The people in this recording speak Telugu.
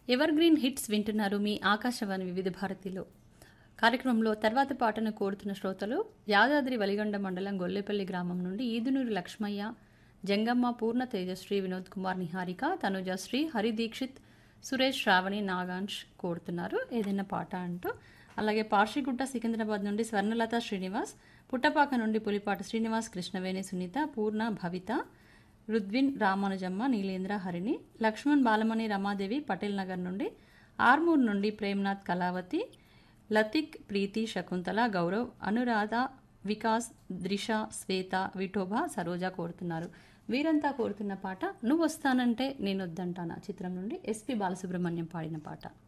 ఎవర్ గ్రీన్ హిట్స్ వింటున్నారు మీ ఆకాశవాణి వివిధ భారతిలో కార్యక్రమంలో తర్వాత పాటను కోరుతున్న శ్రోతలు యాదాద్రి వలిగొండ మండలం గొల్లేపల్లి గ్రామం నుండి ఈదునూరి లక్ష్మయ్య జంగమ్మ పూర్ణ తేజశ్రీ వినోద్ కుమార్ నిహారిక తనుజశ్రీ హరి దీక్షిత్ సురేష్ శ్రావణి నాగాంష్ కోరుతున్నారు ఏదైనా పాట అంటూ అలాగే పార్షిగుట్ట సికింద్రాబాద్ నుండి స్వర్ణలత శ్రీనివాస్ పుట్టపాక నుండి పులిపాటి శ్రీనివాస్ కృష్ణవేణి సునీత పూర్ణ భవిత రుద్విన్ రామానుజమ్మ నీలేంద్ర హరిణి లక్ష్మణ్ బాలమణి రమాదేవి పటేల్ నగర్ నుండి ఆర్మూర్ నుండి ప్రేమ్నాథ్ కళావతి లతిక్ ప్రీతి శకుంతల గౌరవ్ అనురాధ వికాస్ ద్రిష శ్వేత విఠోబా సరోజ కోరుతున్నారు వీరంతా కోరుతున్న పాట నువ్వు వస్తానంటే నేను వద్దంటానా చిత్రం నుండి ఎస్పి బాలసుబ్రహ్మణ్యం పాడిన పాట